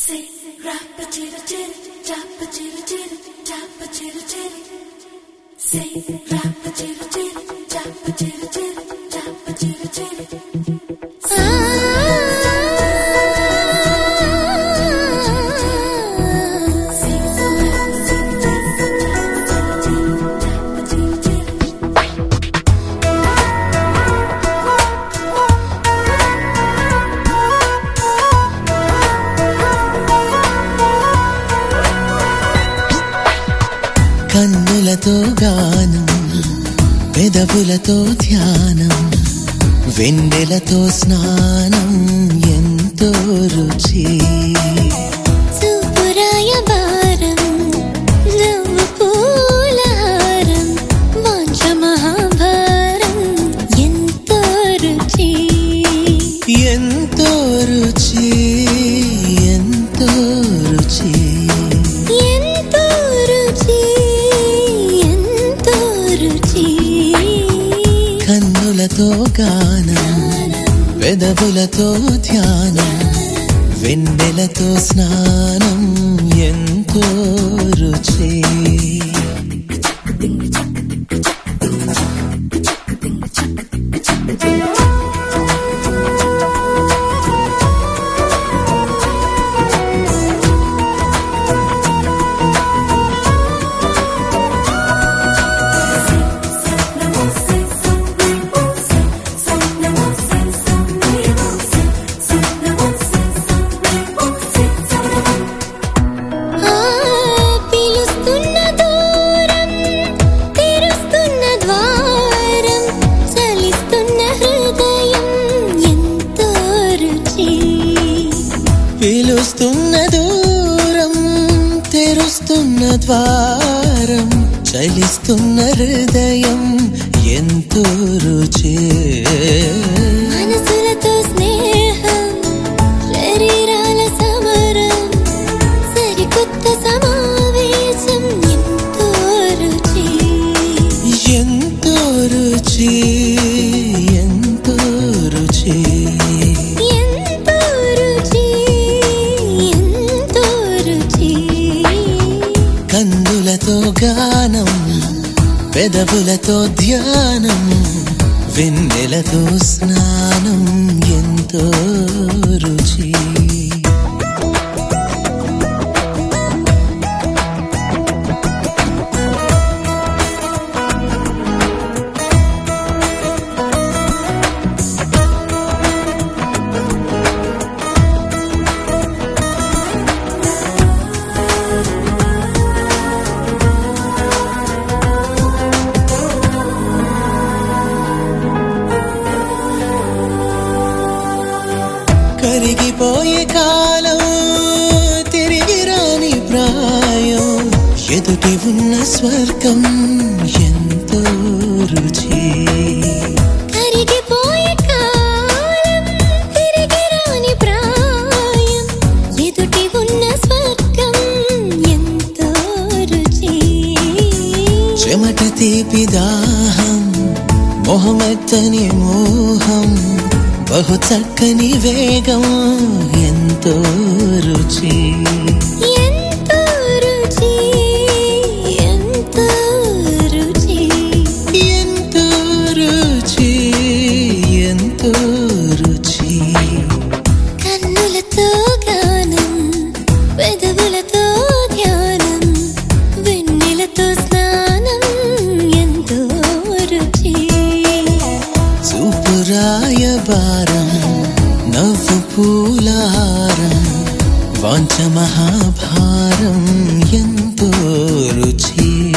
Say rap a chitty chitty, rap a chitty chitty, rap a chitty chitty. Say rap a chitty chitty, rap a chitty chitty, rap a chitty chitty. Say so rap a chitty chitty, rap a chitty chitty. కన్నులతో గానం పెదవులతో ధ్యానం వెన్నెలతో స్నానం ఎంతో రుచి చూపురాయ భారం నవ్వు పూలహారం వాంఛ మహాభారం ఎంతో రుచి ఎంతో రుచి ఎంతో రుచి ఎంతో రుచి ఎంతో రుచి కన్నులతో గానం పెదవులతో ధ్యానం వెన్నెలతో స్నానం ఎంతో రుచి ఆ పిలుస్తున్న దూరం తెరుస్తున్న ద్వారం చలిస్తున్న హృదయం ఎంతో రుచి పిలుస్తున్న దూరం తెరుస్తున్న ద్వారం చలిస్తున్న హృదయం ఎంతో రుచి మనసులతో స్నేహం శరీరాల సమరం సరికొత్త సమావేశం ఎంతో రుచి ఎంతో రుచి ఎంతో రుచి ఎంతో రుచి ఎంతో రుచి కన్నులతో గానం పెదవులతో ధ్యానం వెన్నెలతో స్నానం ఎంతో రుచి కరిగిపోయే కాలం తిరిగి రాని ప్రాయం ఎదుటి ఉన్న స్వర్గం ఎంతో రుచి కరిగిపోయే కాలం తిరిగి రాని ప్రాయం ఎదుటి ఉన్న స్వర్గం ఎంతో రుచి చెమట తీపి దాహం మొహమెత్తని మోహం బహు చక్కని వేగం ఎంతో రుచి ఎంతో రుచి ఎంతో రుచి ఎంతో రుచి ఎంతో రుచి కన్నులతో గానం పెదవులతో ధ్యానం వెన్నెలతో స్నానం ఎంతో రుచి చూపురాయ భారం నవ్వు పూలహారం వాంఛ మహాభారం ఎంతో రుచి